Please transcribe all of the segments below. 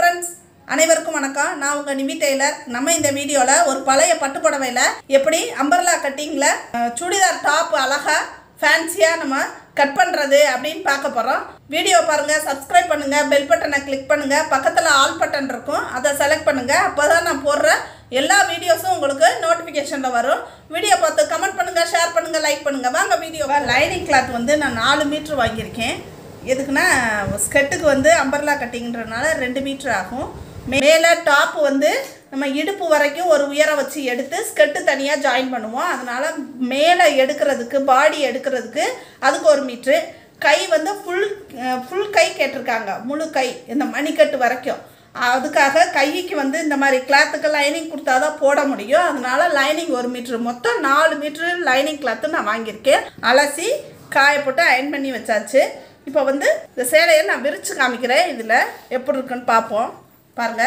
Friends அனைவருக்கும் வணக்கம் நான் உங்கள் நிமி டெய்லர் நம்ம இந்த வீடியோவில் ஒரு பழைய பட்டு புடவையில் எப்படி அம்பர்லா கட்டிங்கில் சுடிதார் டாப் அழகா ஃபேன்சியாக நம்ம கட் பண்ணுறது அப்படின்னு பார்க்க போகிறோம் வீடியோ பாருங்கள் சப்ஸ்கிரைப் பண்ணுங்கள் பெல் பட்டனை கிளிக் பண்ணுங்கள் பக்கத்தில் ஆல் பட்டன் இருக்கும் அதை செலக்ட் பண்ணுங்கள் அப்போ தான் நான் போடுற எல்லா வீடியோஸும் உங்களுக்கு நோட்டிஃபிகேஷனில் வரும் வீடியோ பார்த்து கமெண்ட் பண்ணுங்கள் ஷேர் பண்ணுங்கள் லைக் பண்ணுங்கள் வாங்க வீடியோ லைனிங் கிளாத் வந்து நான் நாலு மீட்ரு வாங்கியிருக்கேன் எதுக்குன்னா ஸ்கர்ட்டுக்கு வந்து அம்பர்லா கட்டிங்கன்றனால ரெண்டு மீட்ரு ஆகும் மேலே டாப் வந்து நம்ம இடுப்பு வரைக்கும் ஒரு உயரம் வச்சு எடுத்து ஸ்கர்ட்டு தனியாக ஜாயின் பண்ணுவோம் அதனால் மேலே எடுக்கிறதுக்கு பாடி எடுக்கிறதுக்கு அதுக்கு ஒரு மீட்ரு கை வந்து ஃபுல் ஃபுல் கை கேட்டிருக்காங்க முழு கை இந்த மணிக்கட்டு வரைக்கும் அதுக்காக கைக்கு வந்து இந்த மாதிரி கிளாத்துக்கு லைனிங் கொடுத்தா தான் போட முடியும் அதனால லைனிங் ஒரு மீட்ரு மொத்தம் நாலு மீட்ரு லைனிங் கிளாத்து நான் வாங்கியிருக்கேன் அலசி காய போட்டு அயன் பண்ணி வச்சாச்சு இப்போ வந்து இந்த சேலையை நான் விரித்து காமிக்கிறேன் இதில் எப்படி இருக்குன்னு பார்ப்போம் பாருங்கள்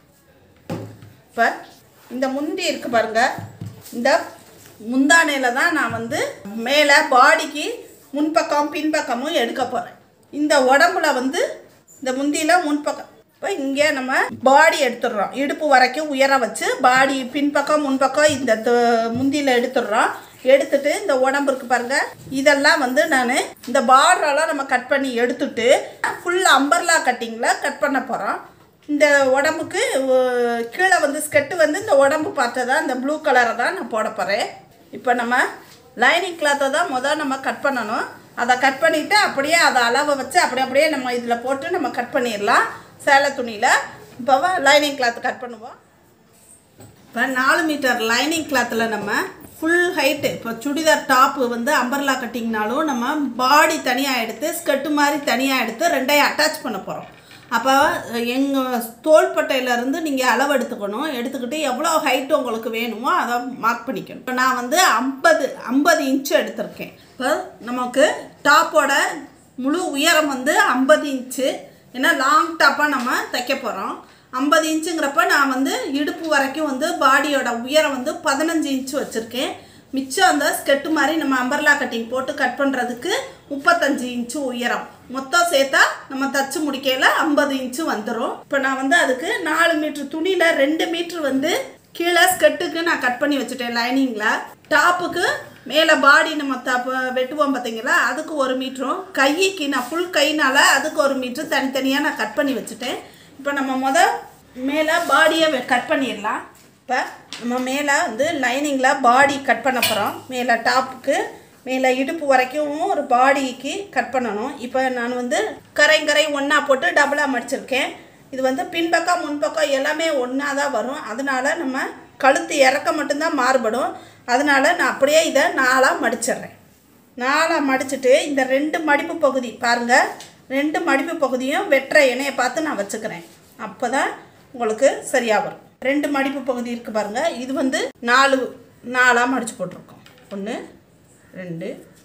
இப்போ இந்த முந்தி இருக்குது பாருங்கள் இந்த முந்தானையில் தான் நான் வந்து மேலே பாடிக்கு முன்பக்கம் பின்பக்கமும் எடுக்க போகிறேன் இந்த உடம்புல வந்து இந்த முந்தியில் முன்பக்கம் இப்போ இங்கே நம்ம பாடி எடுத்துடுறோம் இடுப்பு வரைக்கும் உயர வச்சு பாடி பின்பக்கம் முன்பக்கம் இந்த து- முந்தியில் எடுத்துடுறோம் எடுத்துட்டு இந்த உடம்பு இருக்கு பாருங்க இதெல்லாம் வந்து நான் இந்த பார்டரெல்லாம் நம்ம கட் பண்ணி எடுத்துட்டு ஃபுல் அம்பர்லா கட்டிங்கில் கட் பண்ண போகிறோம் இந்த உடம்புக்கு ஒ- கீழே வந்து ஸ்கெட்டு வந்து இந்த உடம்பு பார்த்து தான் இந்த ப்ளூ கலரை தான் நான் போட போகிறேன் இப்போ நம்ம லைனிங் கிளாத்தை தான் முதல் நம்ம கட் பண்ணணும் அதை கட் பண்ணிவிட்டு அப்படியே அதை அளவை வச்சு அப்படியே அப்படியே நம்ம இதில் போட்டு நம்ம கட் பண்ணிடலாம் சேலை துணியில் இப்போ லைனிங் கிளாத் கட் பண்ணுவோம் இப்போ நாலு மீட்டர் லைனிங் கிளாத்தில் நம்ம ஃபுல் ஹைட்டு இப்போ சுடிதார் டாப்பு வந்து அம்பர்லா கட்டிங்னாலும் நம்ம பாடி தனியாக எடுத்து ஸ்கர்ட்டு மாதிரி தனியாக எடுத்து ரெண்டையும் அட்டாச் பண்ண போகிறோம் அப்போ எங்கள் தோள்பட்டையிலேருந்து நீங்கள் அளவு எடுத்துக்கணும் எடுத்துக்கிட்டு எவ்வளோ ஹைட்டு உங்களுக்கு வேணுமோ அதை மார்க் பண்ணிக்கணும் இப்போ நான் வந்து ஐம்பது ஐம்பது இன்ச்சு எடுத்திருக்கேன் இப்போ நமக்கு டாப்போட முழு உயரம் வந்து ஐம்பது இன்ச்சு ஏன்னா லாங் டாப்பாக நம்ம தைக்க போகிறோம் ஐம்பது இன்ச்சுங்கிறப்ப நான் வந்து இடுப்பு வரைக்கும் வந்து பாடியோட உயரம் வந்து பதினஞ்சு இன்ச்சு வச்சுருக்கேன் மிச்சம் அந்த ஸ்கெட்டு மாதிரி நம்ம அம்பர்லா கட்டிங் போட்டு கட் பண்ணுறதுக்கு முப்பத்தஞ்சு இன்ச்சு உயரம் மொத்தம் சேர்த்தா நம்ம தச்சு முடிக்கையில் ஐம்பது இன்ச்சு வந்துடும் இப்போ நான் வந்து அதுக்கு நாலு மீட்ரு துணியில் ரெண்டு மீட்ரு வந்து கீழே ஸ்கெட்டுக்கு நான் கட் பண்ணி வச்சுட்டேன் லைனிங்கில் டாப்புக்கு மேலே பாடி நம்ம தப்பு வெட்டுவோம் பார்த்தீங்களா அதுக்கு ஒரு மீட்டரும் கைக்கு நான் ஃபுல் கைனால அதுக்கு ஒரு மீட்ரு தனித்தனியாக நான் கட் பண்ணி வச்சுட்டேன் இப்போ நம்ம முத மேலே பாடியை கட் பண்ணிடலாம் இப்போ நம்ம மேலே வந்து லைனிங்கில் பாடி கட் பண்ண போகிறோம் மேலே டாப்புக்கு மேலே இடுப்பு வரைக்கும் ஒரு பாடிக்கு கட் பண்ணணும் இப்போ நான் வந்து கரை கரை ஒன்றா போட்டு டபுளாக மடிச்சிருக்கேன் இது வந்து பின்பக்கம் முன்பக்கம் எல்லாமே ஒன்றா தான் வரும் அதனால நம்ம கழுத்து இறக்க மட்டும்தான் மாறுபடும் அதனால நான் அப்படியே இதை நாலாக மடிச்சிடுறேன் நாலாக மடிச்சிட்டு இந்த ரெண்டு மடிப்பு பகுதி பாருங்கள் ரெண்டு மடிப்பு பகுதியும் வெட்டுற எண்ணெயை பார்த்து நான் வச்சுக்கிறேன் அப்போ தான் உங்களுக்கு சரியாக வரும் ரெண்டு மடிப்பு பகுதி இருக்குது பாருங்கள் இது வந்து நாலு நாலாக மடித்து போட்டிருக்கோம் ஒன்று ரெண்டு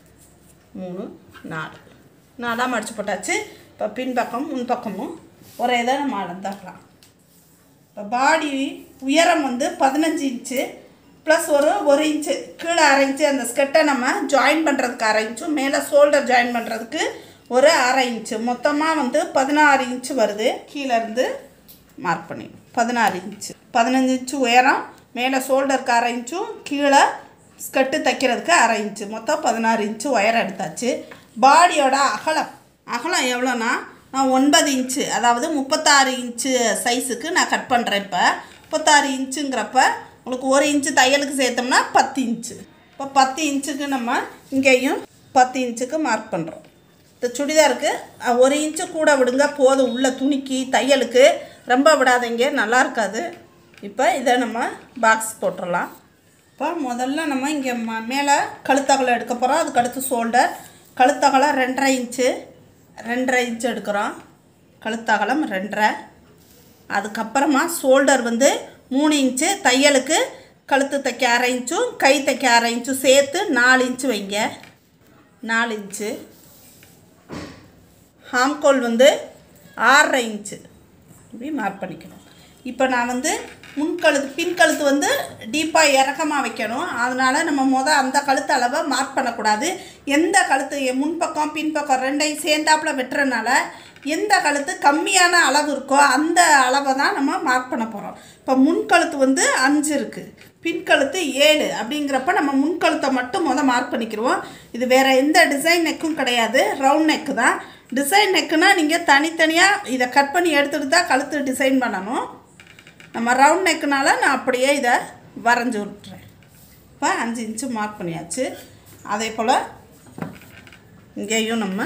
மூணு நாலு நாலாக மடித்து போட்டாச்சு இப்போ பின்பக்கம் முன்பக்கமும் ஒரே இதை நம்ம அளந்தாக்கலாம் இப்போ பாடி உயரம் வந்து பதினஞ்சு இன்ச்சு ப்ளஸ் ஒரு ஒரு இன்ச்சு கீழே அரை இன்ச்சு அந்த ஸ்கெட்டை நம்ம ஜாயின் பண்ணுறதுக்கு அரை இன்ச்சும் மேலே ஷோல்டர் ஜாயின் பண்ணுறதுக்கு ஒரு அரை இன்ச்சு மொத்தமாக வந்து பதினாறு இன்ச்சு வருது கீழே இருந்து மார்க் பண்ணி பதினாறு இன்ச்சு பதினஞ்சு இன்ச்சு உயரம் மேலே ஷோல்டருக்கு அரை இன்ச்சும் கீழே ஸ்கர்ட்டு தைக்கிறதுக்கு அரை இன்ச்சு மொத்தம் பதினாறு இன்ச்சு உயரம் எடுத்தாச்சு பாடியோட அகலம் அகலம் எவ்வளோனா நான் ஒன்பது இன்ச்சு அதாவது முப்பத்தாறு இன்ச்சு சைஸுக்கு நான் கட் பண்ணுறேன் இப்போ முப்பத்தாறு இன்ச்சுங்கிறப்ப உங்களுக்கு ஒரு இன்ச்சு தையலுக்கு சேர்த்தோம்னா பத்து இன்ச்சு இப்போ பத்து இன்ச்சுக்கு நம்ம இங்கேயும் பத்து இன்ச்சுக்கு மார்க் பண்ணுறோம் இந்த சுடிதாருக்கு அஹ், ஒரு இன்ச்சு கூட விடுங்க போதும் உள்ள துணிக்கு தையலுக்கு ரொம்ப விடாதீங்க நல்லா இருக்காது இப்போ இதை நம்ம பாக்ஸ் போட்டுடலாம் இப்போ முதல்ல நம்ம இங்கே ம மேலே கழுத்தகலம் எடுக்க போகிறோம் அதுக்கு அடுத்து ஷோல்டர் கழுத்தகலம் ரெண்டரை இன்ச்சு ரெண்டரை இன்ச்சு எடுக்கிறோம் கழுத்தகலம் ரெண்டரை அதுக்கப்புறமா ஷோல்டர் வந்து மூணு இன்ச்சு தையலுக்கு கழுத்து தைக்க அரை இன்ச்சும் கை தைக்க அரை இன்ச்சும் சேர்த்து நாலு இன்ச்சு வைங்க நாலு இன்ச்சு ஹாம்கோல் வந்து ஆறரை இன்ச்சு இப்படி மார்க் பண்ணிக்கணும் இப்போ நான் வந்து முன்கழுத்து பின் கழுத்து வந்து டீப்பாக இறக்கமாக வைக்கணும் அதனால் நம்ம மொதல் அந்த கழுத்து அளவை மார்க் பண்ணக்கூடாது எந்த கழுத்து எ- முன்பக்கம் பின்பக்கம் ரெண்டையும் சேர்ந்தாப்புல வெட்டுறனால எந்த கழுத்து கம்மியான அளவு இருக்கோ அந்த அளவை தான் நம்ம மார்க் பண்ண போகிறோம் இப்போ முன்கழுத்து வந்து அஞ்சு இருக்குது பின்கழுத்து ஏழு அப்படிங்கிறப்ப நம்ம முன்கழுத்தை மட்டும் முத மார்க் பண்ணிக்கிடுவோம் இது வேறு எந்த டிசைன் நெக்கும் கிடையாது ரவுண்ட் நெக்கு தான் டிசைன் நெக்குனா நீங்கள் தனித்தனியாக இதை கட் பண்ணி எடுத்துகிட்டு தான் கழுத்து டிசைன் பண்ணணும் நம்ம ரவுண்ட் நெக்குனால நான் அப்படியே இதை வரைஞ்சி விட்டுறேன் இப்போ அஞ்சு இன்ச்சு மார்க் பண்ணியாச்சு அதே போல் இங்கேயும் நம்ம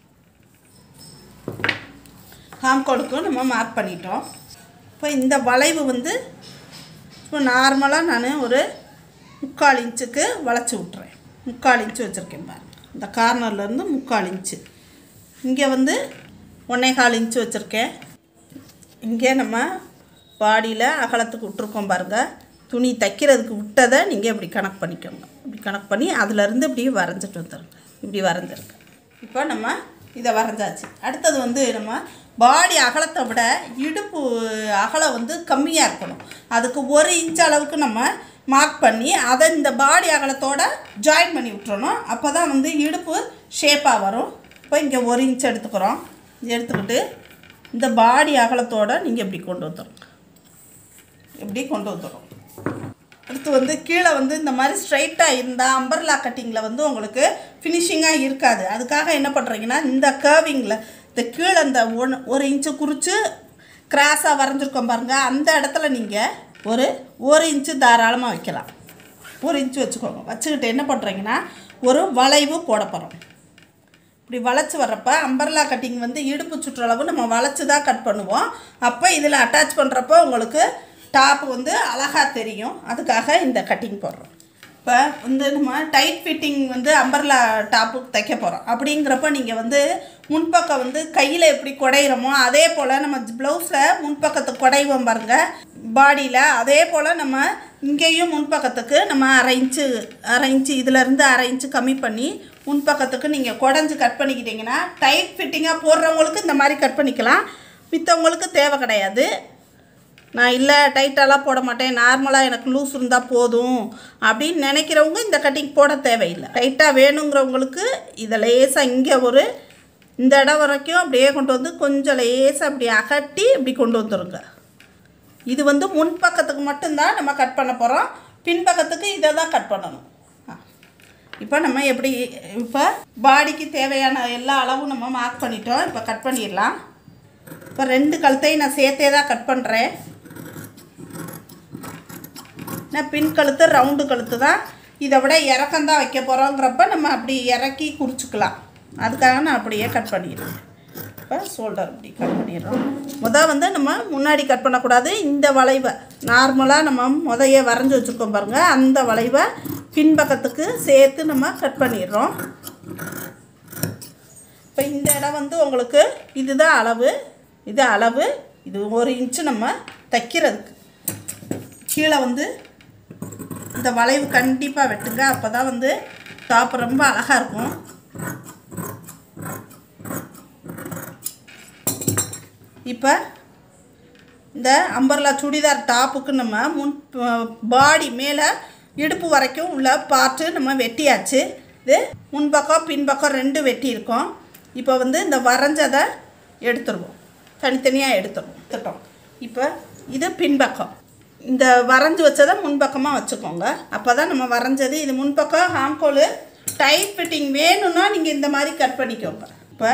ஹாம்கோலுக்கும் நம்ம மார்க் பண்ணிட்டோம் இப்போ இந்த வளைவு வந்து இப்போ நார்மலாக நான் ஒரு முக்கால் இன்ச்சுக்கு வளைச்சி விட்றேன் முக்கால் இன்ச்சு வச்சுருக்கேன் பாருங்க இந்த கார்னர்லேருந்து முக்கால் இன்ச்சு இங்கே வந்து ஒன்றே கால் இன்ச்சு வச்சுருக்கேன் இங்கே நம்ம பாடியில் அகலத்துக்கு விட்ருக்கோம் பாருங்கள் துணி தைக்கிறதுக்கு விட்டதை நீங்கள் இப்படி கணக்கு பண்ணிக்கோங்க இப்படி கணக்கு பண்ணி அதுலேருந்து இப்படி வரைஞ்சிட்டு வந்துடுங்க இப்படி வரைஞ்சிருக்கு இப்போ நம்ம இதை வரைஞ்சாச்சு அடுத்தது வந்து நம்ம பாடி அகலத்தை விட இடுப்பு அகலம் வந்து கம்மியாக இருக்கணும் அதுக்கு ஒரு இன்ச் அளவுக்கு நம்ம மார்க் பண்ணி அதை இந்த பாடி அகலத்தோட ஜாயின் பண்ணி விட்டுறணும் அப்போ தான் வந்து இடுப்பு ஷேப்பாக வரும் இப்போ இங்கே ஒரு இன்ச் எடுத்துக்கிறோம் எடுத்துக்கிட்டு இந்த பாடி அகலத்தோட நீங்கள் இப்படி கொண்டு வந்துடும் இப்படி கொண்டு வந்துடும் அடுத்து வந்து கீழே வந்து இந்த மாதிரி ஸ்ட்ரைட்டாக இருந்தால் அம்பர்லா கட்டிங்கில் வந்து உங்களுக்கு ஃபினிஷிங்காக இருக்காது அதுக்காக என்ன பண்ணுறீங்கன்னா இந்த கர்விங்கில் இந்த கீழே இந்த ஒன் ஒரு இன்ச்சு குறித்து கிராஸாக வரைஞ்சிருக்கோம் பாருங்கள் அந்த இடத்துல நீங்கள் ஒரு ஒரு இன்ச்சு தாராளமாக வைக்கலாம் ஒரு இன்ச்சு வச்சுக்கோங்க வச்சுக்கிட்டு என்ன பண்ணுறீங்கன்னா ஒரு வளைவு போட போகிறோம் இப்படி வளைச்சி வர்றப்ப அம்பர்லா கட்டிங் வந்து இடுப்பு சுற்றளவு நம்ம வளைச்சி தான் கட் பண்ணுவோம் அப்போ இதில் அட்டாச் பண்ணுறப்போ உங்களுக்கு டாப் வந்து அழகாக தெரியும் அதுக்காக இந்த கட்டிங் போடுறோம் இப்போ வந்து நம்ம டைட் ஃபிட்டிங் வந்து அம்பர்லா டாப்பு தைக்க போகிறோம் அப்படிங்கிறப்ப நீங்கள் வந்து முன்பக்கம் வந்து கையில் எப்படி குடையிறோமோ அதே போல் நம்ம ப்ளவுஸில் முன்பக்கத்தை குடைவோம் பாருங்கள் பாடியில் அதே போல் நம்ம இங்கேயும் முன்பக்கத்துக்கு நம்ம அரை இன்ச்சு அரை இன்ச்சு இதிலேருந்து அரை இன்ச்சு கம்மி பண்ணி முன்பக்கத்துக்கு நீங்கள் குடஞ்சி கட் பண்ணிக்கிட்டிங்கன்னா டைட் ஃபிட்டிங்காக போடுறவங்களுக்கு இந்த மாதிரி கட் பண்ணிக்கலாம் மித்தவங்களுக்கு தேவை கிடையாது நான் இல்லை டைட்டாலாம் போட மாட்டேன் நார்மலாக எனக்கு லூஸ் இருந்தால் போதும் அப்படின்னு நினைக்கிறவங்க இந்த கட்டிங் போட தேவையில்லை டைட்டாக வேணுங்கிறவங்களுக்கு இதை லேசாக இங்கே ஒரு இந்த இடம் வரைக்கும் அப்படியே கொண்டு வந்து கொஞ்சம் லேசாக அப்படி அகட்டி இப்படி கொண்டு வந்துருங்க இது வந்து முன்பக்கத்துக்கு மட்டும்தான் நம்ம கட் பண்ண போகிறோம் பின்பக்கத்துக்கு இதை தான் கட் பண்ணணும் ஆ. இப்போ நம்ம எப்படி இப்போ பாடிக்கு தேவையான எல்லா அளவும் நம்ம மார்க் பண்ணிட்டோம் இப்போ கட் பண்ணிடலாம் இப்போ ரெண்டு கழுத்தையும் நான் சேர்த்தே தான் கட் பண்ணுறேன் நான் பின் கழுத்து ரவுண்டு கழுத்து தான் இதை விட இறக்கம் தான் வைக்க போகிறோங்கிறப்ப நம்ம அப்படி இறக்கி குறிச்சிக்கலாம் அதுக்காக நான் அப்படியே கட் பண்ணிடுறேன் இப்போ ஷோல்டர் இப்படி கட் பண்ணிடுறோம் முத வந்து நம்ம முன்னாடி கட் பண்ணக்கூடாது இந்த வளைவை நார்மலாக நம்ம முதைய வரைஞ்சி வச்சுருக்கோம் பாருங்கள் அந்த வளைவை பின்பக்கத்துக்கு சேர்த்து நம்ம கட் பண்ணிடுறோம் இப்போ இந்த இடம் வந்து உங்களுக்கு இதுதான் அளவு இது அளவு இது ஒரு இன்ச்சு நம்ம தைக்கிறதுக்கு கீழே வந்து இந்த வளைவு கண்டிப்பாக வெட்டுங்க அப்போ தான் வந்து டாப் ரொம்ப அழகாக இருக்கும் இப்போ இந்த அம்பர்லா சுடிதார் டாப்புக்கு நம்ம முன் பாடி மேலே இடுப்பு வரைக்கும் உள்ள பார்ட்டு நம்ம வெட்டியாச்சு இது முன்பக்கம் பின்பக்கம் ரெண்டு வெட்டியிருக்கோம் இப்போ வந்து இந்த வரைஞ்சதை எடுத்துருவோம் தனித்தனியாக எடுத்துருவோம் எடுத்துட்டோம் இப்போ இது பின்பக்கம் இந்த வரைஞ்சி வச்சதை முன்பக்கமாக வச்சுக்கோங்க அப்போ தான் நம்ம வரைஞ்சது இது முன்பக்கம் ஹாம்கோலு டைட் ஃபிட்டிங் வேணும்னா நீங்கள் இந்த மாதிரி கட் பண்ணிக்கோங்க இப்போ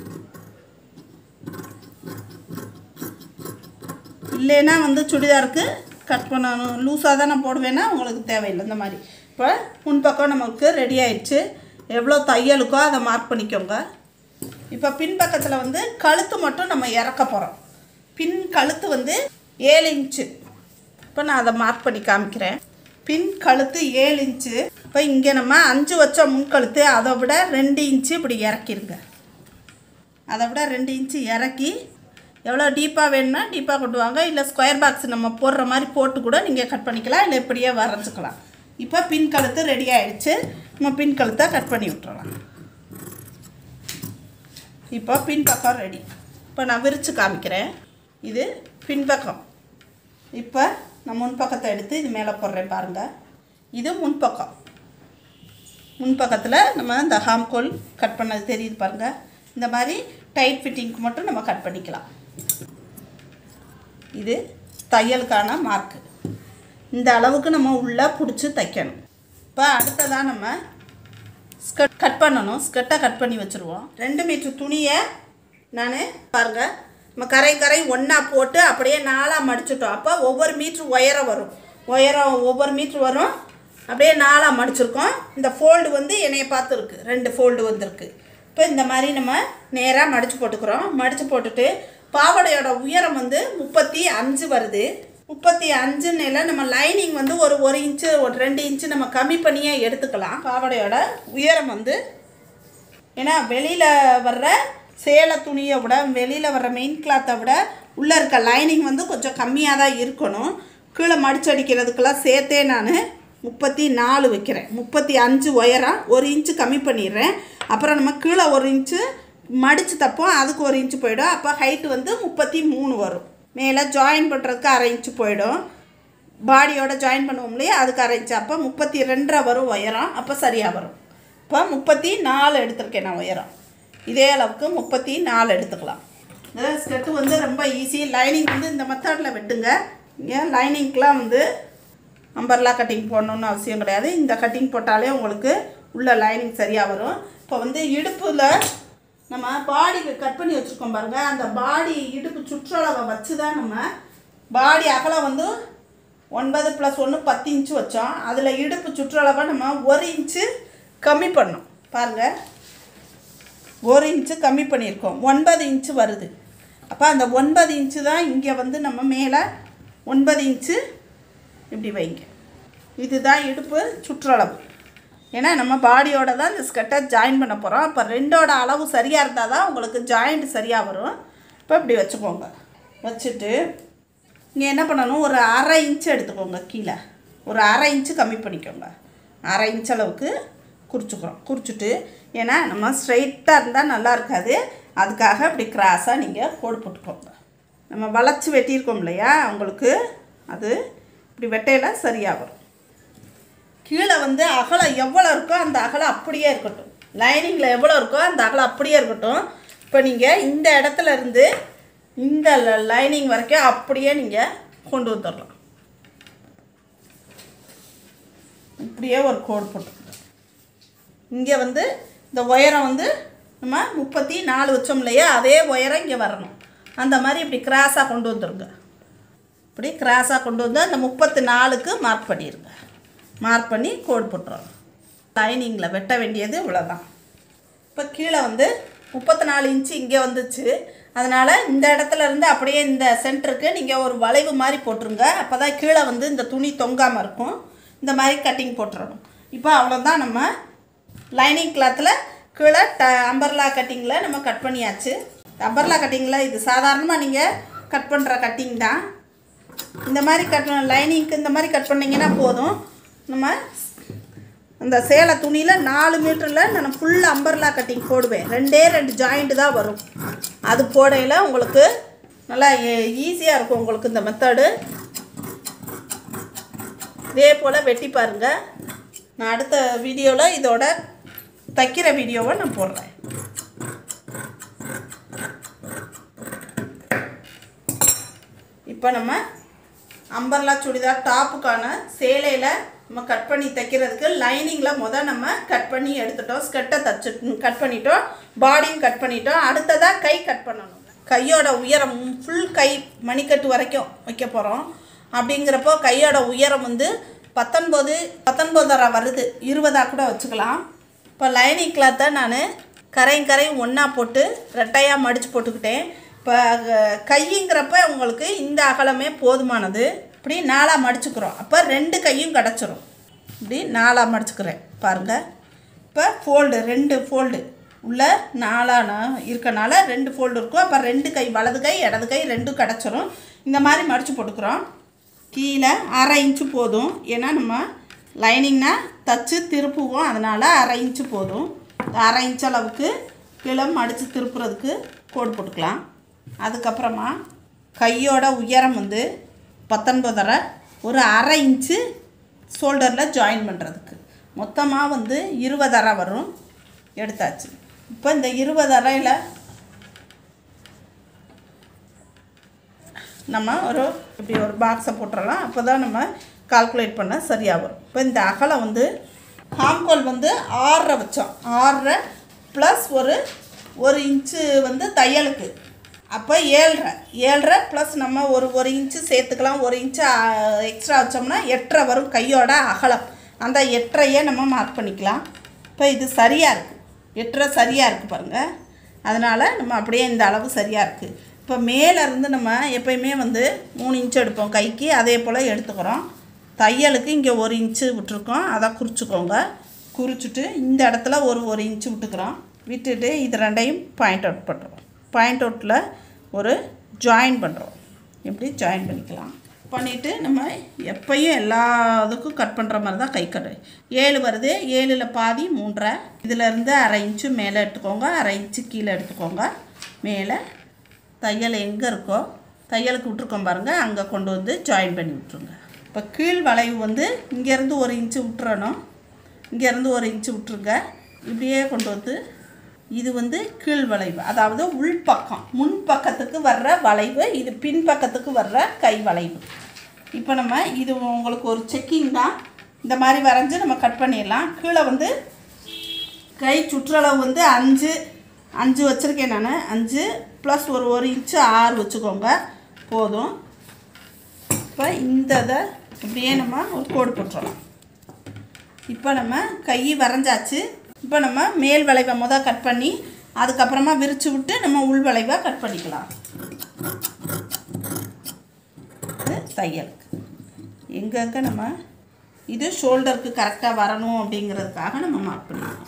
இல்லைன்னா வந்து சுடிதாருக்கு கட் பண்ணணும் லூஸாக தான் நான் போடுவேன்னா உங்களுக்கு தேவையில்லை இந்த மாதிரி இப்போ முன்பக்கம் நமக்கு ரெடி ஆயிடுச்சு எவ்வளோ தையலுக்கோ அதை மார்க் பண்ணிக்கோங்க இப்போ பின்பக்கத்தில் வந்து கழுத்து மட்டும் நம்ம இறக்க போகிறோம் பின் கழுத்து வந்து ஏழு இன்ச்சு இப்போ நான் அதை மார்க் பண்ணி காமிக்கிறேன் பின் கழுத்து ஏழு இன்ச்சு இப்போ இங்கே நம்ம அஞ்சு வச்ச முன்கழுத்து அதை விட ரெண்டு இன்ச்சு இப்படி இறக்கிருங்க அதை விட ரெண்டு இன்ச்சு இறக்கி எவ்வளோ டீப்பாக வேணும்னா டீப்பாக கொண்டு வாங்க இல்லை ஸ்கொயர் பாக்ஸ் நம்ம போடுற மாதிரி போட்டு கூட நீங்கள் கட் பண்ணிக்கலாம் இல்லை இப்படியே வரைஞ்சிக்கலாம் இப்போ பின் கழுத்து ரெடி ஆயிடுச்சு நம்ம பின் கழுத்தை கட் பண்ணி விட்டுறலாம் இப்போ பின்பக்கம் ரெடி இப்போ நான் விரித்து காமிக்கிறேன் இது பின்பக்கம் இப்போ நான் முன்பக்கத்தை எடுத்து இது மேலே போடுறேன் பாருங்கள் இது முன்பக்கம் முன்பக்கத்தில் நம்ம இந்த ஹாம்கோல் கட் பண்ணது தெரியுது பாருங்கள் இந்த மாதிரி டைட் ஃபிட்டிங்க்கு மட்டும் நம்ம கட் பண்ணிக்கலாம் இது தையலுக்கான மார்க்கு இந்த அளவுக்கு நம்ம உள்ளே பிடிச்சி தைக்கணும் இப்போ அடுத்ததாக நம்ம ஸ்கர்ட் கட் பண்ணணும் ஸ்கர்ட்டை கட் பண்ணி வச்சுருவோம் ரெண்டு மீட்ரு துணியை நான் பாருங்கள் நம்ம கரை கரை ஒன்றா போட்டு அப்படியே நாலாக மடிச்சிட்டோம் அப்போ ஒவ்வொரு மீட்ரு உயரம் வரும் உயரம் ஒவ்வொரு மீட்ரு வரும் அப்படியே நாலாக மடிச்சிருக்கோம் இந்த ஃபோல்டு வந்து என்னைய பார்த்து இருக்குது ரெண்டு ஃபோல்டு வந்திருக்கு இப்போ இந்த மாதிரி நம்ம நேராக மடித்து போட்டுக்கிறோம் மடித்து போட்டுட்டு பாவாடையோட உயரம் வந்து முப்பத்தி அஞ்சு வருது முப்பத்தி அஞ்சுன்னு நம்ம லைனிங் வந்து ஒரு ஒரு இன்ச்சு ஒரு ரெண்டு இன்ச்சு நம்ம கம்மி பண்ணியே எடுத்துக்கலாம் பாவாடையோட உயரம் வந்து ஏன்னா வெளியில் வர்ற சேலை துணியை விட வெளியில் வர்ற மெயின் கிளாத்தை விட உள்ளே இருக்க லைனிங் வந்து கொஞ்சம் கம்மியாக தான் இருக்கணும் கீழே மடிச்சடிக்கிறதுக்கெல்லாம் சேர்த்தே நான் முப்பத்தி நாலு வைக்கிறேன் முப்பத்தி அஞ்சு உயரம் ஒரு இன்ச்சு கம்மி பண்ணிடுறேன் அப்புறம் நம்ம கீழே ஒரு இன்ச்சு மடித்து தப்போம் அதுக்கு ஒரு இன்ச்சு போயிடும் அப்போ ஹைட்டு வந்து முப்பத்தி மூணு வரும் மேலே ஜாயின் பண்ணுறதுக்கு அரை இன்ச்சு போயிடும் பாடியோட ஜாயின் பண்ணுவோம் இல்லையா அதுக்கு அரை இன்ச்சு அப்போ முப்பத்தி ரெண்டரை வரும் உயரம் அப்போ சரியாக வரும் இப்போ முப்பத்தி நாலு எடுத்திருக்கேன் நான் உயரம் இதே அளவுக்கு முப்பத்தி நாலு எடுத்துக்கலாம் இந்த ஸ்கர்ட்டு வந்து ரொம்ப ஈஸி லைனிங் வந்து இந்த மெத்தடில் வெட்டுங்க இங்கே லைனிங்க்கெலாம் வந்து அம்பர்லா கட்டிங் போடணுன்னு அவசியம் கிடையாது இந்த கட்டிங் போட்டாலே உங்களுக்கு உள்ள லைனிங் சரியாக வரும் இப்போ வந்து இடுப்பில் நம்ம பாடி கட் பண்ணி வச்சுருக்கோம் பாருங்கள் அந்த பாடி இடுப்பு சுற்றளவை வச்சு தான் நம்ம பாடி அகலம் வந்து ஒன்பது ப்ளஸ் ஒன்று பத்து இன்ச்சு வச்சோம் அதில் இடுப்பு சுற்றளவை நம்ம ஒரு இன்ச்சு கம்மி பண்ணோம் பாருங்கள் ஒரு இன்ச்சு கம்மி பண்ணியிருக்கோம் ஒன்பது இன்ச்சு வருது அப்போ அந்த ஒன்பது இன்ச்சு தான் இங்கே வந்து நம்ம மேலே ஒன்பது இன்ச்சு இப்படி வைங்க இதுதான் இடுப்பு சுற்றளவு ஏன்னா நம்ம பாடியோட தான் இந்த ஸ்கர்ட்டை ஜாயின் பண்ண போகிறோம் அப்போ ரெண்டோட அளவு சரியாக இருந்தால் தான் உங்களுக்கு ஜாயிண்ட் சரியாக வரும் இப்போ இப்படி வச்சுக்கோங்க வச்சுட்டு இங்கே என்ன பண்ணணும் ஒரு அரை இன்ச்சு எடுத்துக்கோங்க கீழே ஒரு அரை இன்ச்சு கம்மி பண்ணிக்கோங்க அரை இன்ச் அளவுக்கு குறிச்சிக்கிறோம் குறிச்சிட்டு ஏன்னா நம்ம ஸ்ட்ரைட்டாக இருந்தால் நல்லா இருக்காது அதுக்காக இப்படி கிராஸாக நீங்கள் கோடு போட்டுக்கோங்க நம்ம வளைச்சி வெட்டியிருக்கோம் இல்லையா உங்களுக்கு அது இப்படி வெட்டையில் சரியாக வரும் கீழே வந்து அகலம் எவ்வளோ இருக்கோ அந்த அகலம் அப்படியே இருக்கட்டும் லைனிங்கில் எவ்வளோ இருக்கோ அந்த அகலம் அப்படியே இருக்கட்டும் இப்போ நீங்கள் இந்த இடத்துல இருந்து இந்த லைனிங் வரைக்கும் அப்படியே நீங்கள் கொண்டு வந்துடலாம் இப்படியே ஒரு கோடு போட்டு இங்கே வந்து இந்த உயரம் வந்து நம்ம முப்பத்தி நாலு வச்சோம் இல்லையா அதே உயரம் இங்கே வரணும் அந்த மாதிரி இப்படி கிராஸாக கொண்டு வந்துருங்க இப்படி கிராஸாக கொண்டு வந்து அந்த முப்பத்தி நாலுக்கு மார்க் பண்ணிடுங்க மார்க் பண்ணி கோடு போட்டுருவோம் லைனிங்கில் வெட்ட வேண்டியது இவ்வளோதான் இப்போ கீழே வந்து முப்பத்தி நாலு இன்ச்சு இங்கே வந்துச்சு அதனால் இந்த இடத்துல இருந்து அப்படியே இந்த சென்டருக்கு நீங்கள் ஒரு வளைவு மாதிரி போட்டுருங்க அப்போ தான் கீழே வந்து இந்த துணி தொங்காமல் இருக்கும் இந்த மாதிரி கட்டிங் போட்டுறணும் இப்போ அவ்வளோதான் நம்ம லைனிங் கிளாத்தில் கீழே ட அம்பர்லா கட்டிங்கில் நம்ம கட் பண்ணியாச்சு அம்பர்லா கட்டிங்கில் இது சாதாரணமாக நீங்கள் கட் பண்ணுற கட்டிங் தான் இந்த மாதிரி கட் லைனிங்க்கு இந்த மாதிரி கட் பண்ணிங்கன்னா போதும் நம்ம அந்த சேலை துணியில் நாலு மீட்டரில் நான் ஃபுல் அம்பர்லா கட்டிங் போடுவேன் ரெண்டே ரெண்டு ஜாயிண்ட் தான் வரும் அது போடையில் உங்களுக்கு நல்லா ஈஸியாக இருக்கும் உங்களுக்கு இந்த மெத்தடு இதே போல் வெட்டி பாருங்கள் நான் அடுத்த வீடியோவில் இதோட தைக்கிற வீடியோவை நான் போடுறேன் இப்போ நம்ம அம்பர்லா சுடிதார் டாப்புக்கான சேலையில் நம்ம கட் பண்ணி தைக்கிறதுக்கு லைனிங்கில் முத நம்ம கட் பண்ணி எடுத்துட்டோம் ஸ்கர்ட்டை தச்சு கட் பண்ணிட்டோம் பாடியும் கட் பண்ணிட்டோம் அடுத்ததாக கை கட் பண்ணணும் கையோட உயரம் ஃபுல் கை மணிக்கட்டு வரைக்கும் வைக்க போகிறோம் அப்படிங்கிறப்போ கையோட உயரம் வந்து பத்தொன்பது பத்தொன்பதரை வருது இருபதாக கூட வச்சுக்கலாம் இப்போ லைனிங் கிளாத்தை நான் கரையும் கரையும் ஒன்றா போட்டு ரெட்டையாக மடித்து போட்டுக்கிட்டேன் இப்போ கைங்கிறப்ப உங்களுக்கு இந்த அகலமே போதுமானது இப்படி நாலாக மடிச்சுக்கிறோம் அப்போ ரெண்டு கையும் கிடச்சிரும் இப்படி நாலாக மடிச்சுக்கிறேன் பாருங்கள் இப்போ ஃபோல்டு ரெண்டு ஃபோல்டு உள்ள நாலான இருக்கனால ரெண்டு ஃபோல்டு இருக்கும் அப்போ ரெண்டு கை வலது கை இடது கை ரெண்டும் கிடச்சிரும் இந்த மாதிரி மடித்து போட்டுக்கிறோம் கீழே அரை இன்ச்சு போதும் ஏன்னா நம்ம லைனிங்னா தச்சு திருப்புவோம் அதனால் அரை இன்ச்சு போதும் அரை இன்ச் அளவுக்கு கீழே மடித்து திருப்புறதுக்கு கோடு போட்டுக்கலாம் அதுக்கப்புறமா கையோட உயரம் வந்து பத்தொன்பதரை ஒரு அரை இன்ச்சு ஷோல்டரில் ஜாயின் பண்ணுறதுக்கு மொத்தமாக வந்து இருபது அரை வரும் எடுத்தாச்சு இப்போ இந்த இருபது அறையில் நம்ம ஒரு இப்படி ஒரு பாக்ஸை போட்டுடலாம் அப்போ தான் நம்ம கால்குலேட் பண்ண சரியாக வரும் இப்போ இந்த அகலம் வந்து ஹாம்கோல் வந்து ஆறரை வச்சோம் ஆறரை ப்ளஸ் ஒரு ஒரு இன்ச்சு வந்து தையலுக்கு அப்போ ஏழ்ரை ஏழ்ரை ப்ளஸ் நம்ம ஒரு ஒரு இன்ச்சு சேர்த்துக்கலாம் ஒரு இன்ச்சு எக்ஸ்ட்ரா வச்சோம்னா எட்டரை வரும் கையோட அகலம் அந்த எட்டரையே நம்ம மார்க் பண்ணிக்கலாம் இப்போ இது சரியாக இருக்குது எட்டரை சரியாக இருக்குது பாருங்கள் அதனால் நம்ம அப்படியே இந்த அளவு சரியாக இருக்குது இப்போ மேலே இருந்து நம்ம எப்பயுமே வந்து மூணு இன்ச்சு எடுப்போம் கைக்கு அதே போல் எடுத்துக்கிறோம் தையலுக்கு இங்கே ஒரு இன்ச்சு விட்ருக்கோம் அதை குறிச்சிக்கோங்க குறிச்சிட்டு இந்த இடத்துல ஒரு ஒரு இன்ச்சு விட்டுக்கிறோம் விட்டுட்டு இது ரெண்டையும் பாயிண்ட் அவுட் பண்ணுறோம் பாயிண்ட் அவுட்டில் ஒரு ஜாயின் பண்ணுறோம் இப்படி ஜாயின் பண்ணிக்கலாம் பண்ணிவிட்டு நம்ம எப்பயும் எல்லா இதுக்கும் கட் பண்ணுற மாதிரி தான் கை கட்டு ஏழு வருது ஏழில் பாதி மூன்றரை இதிலேருந்து அரை இன்ச்சு மேலே எடுத்துக்கோங்க அரை இன்ச்சு கீழே எடுத்துக்கோங்க மேலே தையல் எங்கே இருக்கோ தையலுக்கு விட்ருக்கோம் பாருங்கள் அங்கே கொண்டு வந்து ஜாயின் பண்ணி விட்ருங்க இப்போ கீழ் வளைவு வந்து இங்கேருந்து ஒரு இன்ச்சு விட்டுறணும் இங்கேருந்து ஒரு இன்ச்சு விட்ருங்க இப்படியே கொண்டு வந்து இது வந்து கீழ் வளைவு அதாவது உள்பக்கம் முன் பக்கத்துக்கு வர்ற வளைவு இது பின் பக்கத்துக்கு வர்ற கை வளைவு இப்போ நம்ம இது உங்களுக்கு ஒரு செக்கிங் தான் இந்த மாதிரி வரைஞ்சி நம்ம கட் பண்ணிடலாம் கீழே வந்து கை சுற்றளவு வந்து அஞ்சு அஞ்சு வச்சுருக்கேன் நான் அஞ்சு ப்ளஸ் ஒரு ஒரு இன்ச்சு ஆறு வச்சுக்கோங்க போதும் இப்போ இந்த இதை இப்படியே நம்ம ஒரு கோடு போட்டுறலாம் இப்போ நம்ம கை வரைஞ்சாச்சு இப்போ நம்ம மேல் வளைவை முதல் கட் பண்ணி அதுக்கப்புறமா விரித்து விட்டு நம்ம உள் வளைவை கட் பண்ணிக்கலாம் இது தையலுக்கு எங்கெங்கே நம்ம இது ஷோல்டருக்கு கரெக்டாக வரணும் அப்படிங்கிறதுக்காக நம்ம மார்க் பண்ணிக்கலாம்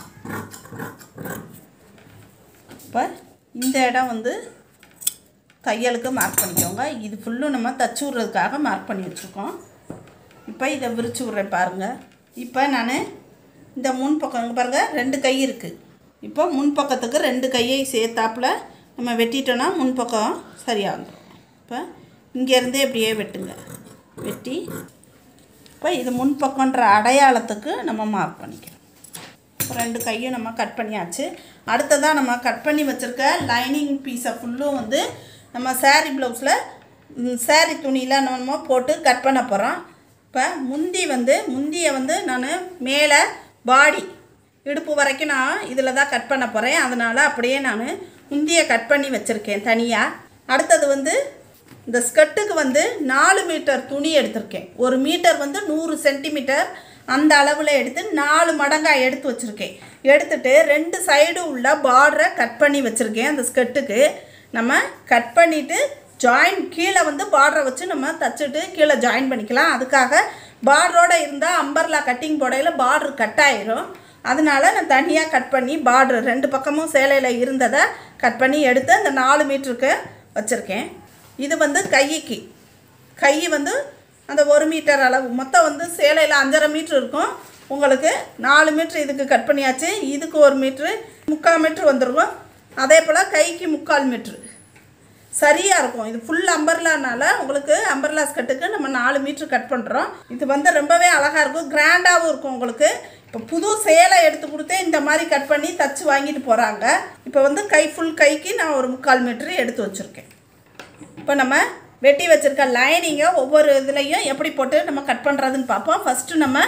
இப்போ இந்த இடம் வந்து தையலுக்கு மார்க் பண்ணிக்கோங்க இது ஃபுல்லும் நம்ம தச்சு விட்றதுக்காக மார்க் பண்ணி வச்சுருக்கோம் இப்போ இதை விரிச்சு விட்றேன் பாருங்கள் இப்போ நான் இந்த முன் பக்கம் இங்கே பாருங்கள் ரெண்டு கை இருக்குது இப்போ முன் பக்கத்துக்கு ரெண்டு கையை சேர்த்தாப்புல நம்ம வெட்டிட்டோன்னா முன் பக்கம் சரியாக வந்துடும் இப்போ இங்கேருந்தே இப்படியே வெட்டுங்க வெட்டி இப்போ இது முன் பக்கன்ற அடையாளத்துக்கு நம்ம மார்க் பண்ணிக்கிறோம் இப்போ ரெண்டு கையும் நம்ம கட் பண்ணியாச்சு அடுத்ததாக நம்ம கட் பண்ணி வச்சுருக்க லைனிங் பீஸை ஃபுல்லும் வந்து நம்ம saree ப்ளவுஸில் saree துணியில் நம்ம போட்டு கட் பண்ண போகிறோம் இப்போ முந்தி வந்து முந்தியை வந்து நான் மேலே பாடி இடுப்பு வரைக்கும் நான் இதில் தான் கட் பண்ண போகிறேன் அதனால் அப்படியே நான் முந்தியை கட் பண்ணி வச்சுருக்கேன் தனியாக அடுத்தது வந்து இந்த ஸ்கர்ட்டுக்கு வந்து நாலு மீட்டர் துணி எடுத்திருக்கேன் ஒரு மீட்டர் வந்து நூறு சென்டிமீட்டர் அந்த அளவில் எடுத்து நாலு மடங்காக எடுத்து வச்சுருக்கேன் எடுத்துட்டு ரெண்டு சைடு உள்ள பார்டரை கட் பண்ணி வச்சுருக்கேன் அந்த ஸ்கர்ட்டுக்கு நம்ம கட் பண்ணிவிட்டு ஜாயின் கீழே வந்து பார்டரை வச்சு நம்ம தச்சுட்டு கீழே ஜாயின் பண்ணிக்கலாம் அதுக்காக பார்டரோட இருந்தால் அம்பர்லா கட்டிங் போடையில் பார்டர் கட் ஆயிரும் அதனால நான் தனியாக கட் பண்ணி பார்டர் ரெண்டு பக்கமும் சேலையில் இருந்ததை கட் பண்ணி எடுத்து அந்த நாலு மீட்டருக்கு வச்சுருக்கேன் இது வந்து கைக்கு கை வந்து அந்த ஒரு மீட்டர் அளவு மொத்தம் வந்து சேலையில் அஞ்சரை மீட்ரு இருக்கும் உங்களுக்கு நாலு மீட்ரு இதுக்கு கட் பண்ணியாச்சு இதுக்கு ஒரு மீட்ரு முக்கால் மீட்ரு வந்துருக்கும் அதே போல் கைக்கு முக்கால் மீட்ரு சரியாக இருக்கும் இது ஃபுல் அம்பர்லானால உங்களுக்கு அம்பர்லா ஸ்கர்ட்டுக்கு நம்ம நாலு மீட்ரு கட் பண்ணுறோம் இது வந்து ரொம்பவே அழகாக இருக்கும் கிராண்டாகவும் இருக்கும் உங்களுக்கு இப்போ புது சேலை எடுத்து கொடுத்தே இந்த மாதிரி கட் பண்ணி தச்சு வாங்கிட்டு போகிறாங்க இப்போ வந்து கை ஃபுல் கைக்கு நான் ஒரு முக்கால் மீட்ரு எடுத்து வச்சுருக்கேன் இப்போ நம்ம வெட்டி வச்சுருக்க லைனிங்கை ஒவ்வொரு இதுலேயும் எப்படி போட்டு நம்ம கட் பண்ணுறதுன்னு பார்ப்போம் ஃபஸ்ட்டு நம்ம